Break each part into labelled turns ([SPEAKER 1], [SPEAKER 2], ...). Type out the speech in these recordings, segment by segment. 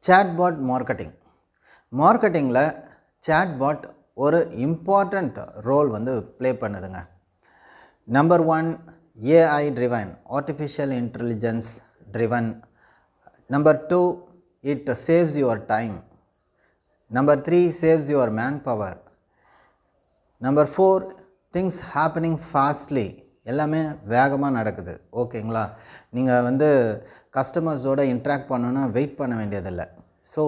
[SPEAKER 1] chatbot marketing மார்க்கெட்டிங்கில் chatbot ஒரு important role வந்து ப்ளே பண்ணுதுங்க number one AI driven artificial intelligence driven number two it saves your time number three saves your man power number four things happening fastly எல்லாமே வேகமாக நடக்குது ஓகேங்களா நீங்கள் வந்து கஸ்டமர்ஸோட இன்ட்ராக்ட் பண்ணணும்னா வெயிட் பண்ண வேண்டியதில்லை ஸோ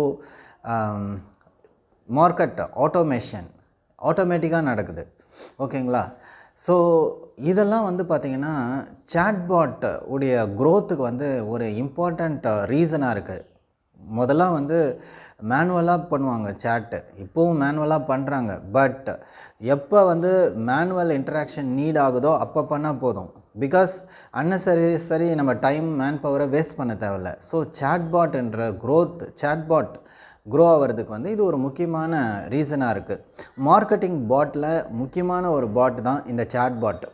[SPEAKER 1] மார்க்கெட் ஆட்டோமேஷன் ஆட்டோமேட்டிக்காக நடக்குது ஓகேங்களா ஸோ இதெல்லாம் வந்து பார்த்திங்கன்னா chatbot உடைய க்ரோத்துக்கு வந்து ஒரு இம்பார்ட்டண்ட் ரீசனாக இருக்குது முதல்ல வந்து மேனுவலாக பண்ணுவாங்க சேட்டு இப்போவும் மேனுவலாக பண்ணுறாங்க பட் எப்போ வந்து மேனுவல் இன்டராக்ஷன் நீட் ஆகுதோ அப்போ பண்ணால் போதும் பிகாஸ் அன்னசரி சரி நம்ம டைம் மேன் பவரை வேஸ்ட் பண்ண தேவையில்ல ஸோ chatbot என்ற growth chatbot க்ரோ ஆகிறதுக்கு வந்து இது ஒரு முக்கியமான ரீசனாக இருக்குது மார்க்கெட்டிங் பாட்டில் முக்கியமான ஒரு பாட் தான் இந்த chatbot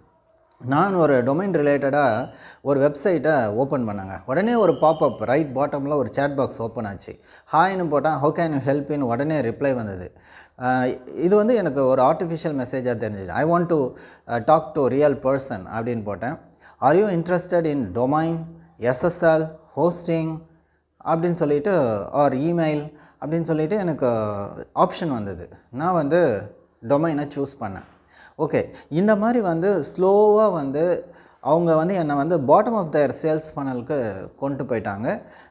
[SPEAKER 1] நான் ஒரு டொமைன் ரிலேட்டடாக ஒரு வெப்சைட்டை ஓப்பன் பண்ணாங்க உடனே ஒரு பாப்அப் ரைட் பாட்டமில் ஒரு சேட் பாக்ஸ் ஓப்பன் ஆச்சு ஹாய்னு போட்டால் ஹவு கேன் யூ ஹெல்ப்னு உடனே ரிப்ளை வந்தது ஆஹ் இது வந்து எனக்கு ஒரு ஆர்டிஃபிஷியல் மெசேஜாக தெரிஞ்சுது I want to talk to real person அப்படின்னு போட்டேன் are you interested in domain SSL hosting அப்படின்னு சொல்லிட்டு ஆர் இமெயில் அப்படின்னு சொல்லிட்டு எனக்கு ஆப்ஷன் வந்தது நான் வந்து டொமைனை சூஸ் பண்ணேன் ஓகே இந்த மாதிரி வந்து ஸ்லோவாக வந்து அவங்க வந்து என்னை வந்து பாட்டம் ஆஃப் தயர் சேல்ஸ் ஃபனலுக்கு கொண்டு போயிட்டாங்க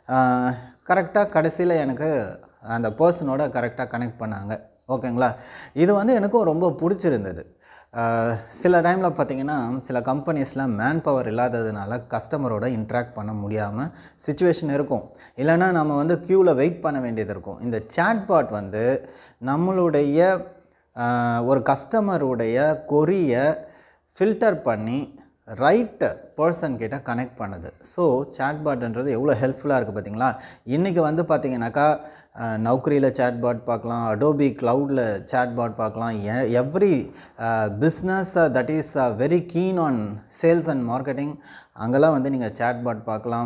[SPEAKER 1] கரெக்டாக கடைசியில் எனக்கு அந்த பர்சனோட கரெக்டாக கனெக்ட் பண்ணாங்க ஓகேங்களா இது வந்து எனக்கும் ரொம்ப பிடிச்சிருந்தது ஆஹ் சில டைமில் பார்த்தீங்கன்னா சில கம்பெனிஸ்லாம் மேன் பவர் இல்லாததுனால கஸ்டமரோட இன்ட்ராக்ட் பண்ண முடியாமல் சுச்சுவேஷன் இருக்கும் இல்லைன்னா நம்ம வந்து க்யூவில் வெயிட் பண்ண வேண்டியது இருக்கும் இந்த chatbot வந்து நம்மளுடைய ஆஹ் ஒரு கஸ்டமருடைய கொரியை ஃபில்டர் பண்ணி ரைட் பர்சன் கிட்ட கனெக்ட் பண்ணுது ஸோ chatbotன்றது எவ்வளோ ஹெல்ப்ஃபுல்லாக இருக்குது பார்த்தீங்களா இன்றைக்கி வந்து பார்த்தீங்கன்னாக்கா நௌக்கரியில் chatbot பார்க்கலாம் அடோபி க்ளவுடில் chatbot பார்க்கலாம் every business that is very keen on sales and marketing அங்கெல்லாம் வந்து நீங்கள் chatbot பார்க்கலாம்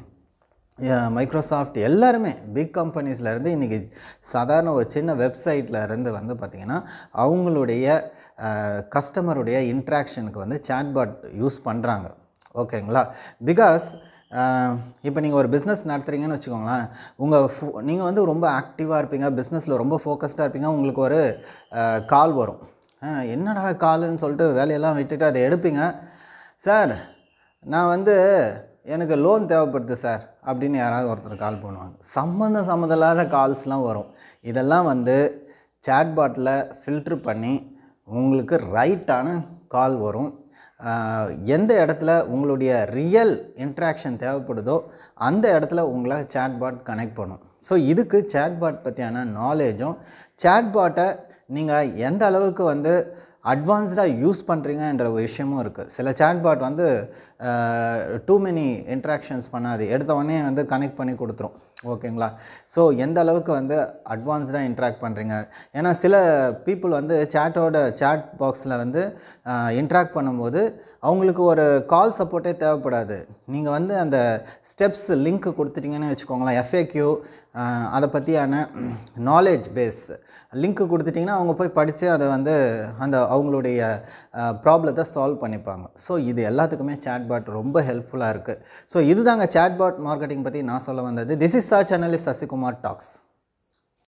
[SPEAKER 1] மைக்ரோசாஃப்ட் எல்லாருமே பிக் கம்பெனிஸ்லேருந்து இன்றைக்கி சாதாரண ஒரு சின்ன வெப்சைட்டில் இருந்து வந்து பார்த்திங்கன்னா அவங்களுடைய கஸ்டமருடைய இன்ட்ராக்ஷனுக்கு வந்து chatbot யூஸ் பண்ணுறாங்க ஓகேங்களா பிகாஸ் இப்போ நீங்கள் ஒரு பிஸ்னஸ் நடத்துகிறீங்கன்னு வச்சுக்கோங்களேன் உங்கள் நீங்கள் வந்து ரொம்ப ஆக்டிவாக இருப்பீங்க பிஸ்னஸில் ரொம்ப ஃபோக்கஸ்டாக இருப்பீங்க உங்களுக்கு ஒரு கால் வரும் அஹ், என்னடா கால்னு சொல்லிட்டு வேலையெல்லாம் விட்டுட்டு அதை எடுப்பீங்க சார் நான் வந்து எனக்கு லோன் தேவைப்படுது சார் அப்படின்னு யாராவது ஒருத்தர் கால் பண்ணுவாங்க சம்மந்தம் சம்மந்தம் இல்லாத கால்ஸ்லாம் வரும் இதெல்லாம் வந்து சேட்பாட்டில் ஃபில்ட்ரு பண்ணி உங்களுக்கு ரைட்டான கால் வரும் ஆஹ் எந்த இடத்துல உங்களுடைய ரியல் இன்ட்ராக்ஷன் தேவைப்படுதோ அந்த இடத்துல உங்களை சேட்பாட் கனெக்ட் பண்ணும் ஸோ இதுக்கு சேட்பாட் பற்றியான நாலேஜும் சேட்பாட்டை நீங்கள் எந்த அளவுக்கு வந்து அட்வான்ஸ்டாக யூஸ் பண்ணுறீங்கன்ற ஒரு விஷயமும் இருக்குது சில chatbot வந்து டூ மெனி இன்ட்ராக்ஷன்ஸ் பண்ணாது எடுத்த உடனே வந்து கனெக்ட் பண்ணி கொடுத்துரும் ஓகேங்களா ஸோ எந்த அளவுக்கு வந்து அட்வான்ஸ்டாக இன்ட்ராக்ட் பண்ணுறீங்க ஏன்னா சில பீப்புள் வந்து சேட்டோட சேட் பாக்ஸில் வந்து இன்ட்ராக்ட் பண்ணும்போது அவங்களுக்கு ஒரு கால் சப்போர்ட்டே தேவைப்படாது நீங்கள் வந்து அந்த ஸ்டெப்ஸ் லிங்க் கொடுத்துட்டீங்கன்னு வச்சுக்கோங்களேன் எஃப்ஏக்யூ அதை பற்றியான நாலேஜ் பேஸ் லிங்க் கொடுத்துட்டிங்கன்னா அவங்க போய் படித்து அதை வந்து அந்த அவங்களுடைய ப்ராப்ளத்தை சால்வ் பண்ணிப்பாங்க ஸோ இது எல்லாத்துக்குமே chatbot ரொம்ப ஹெல்ப்ஃபுல்லாக இருக்குது ஸோ இதுதாங்க chatbot மார்க்கெட்டிங் பற்றி நான் சொல்ல வந்தது this is search analyst Sasikumar tax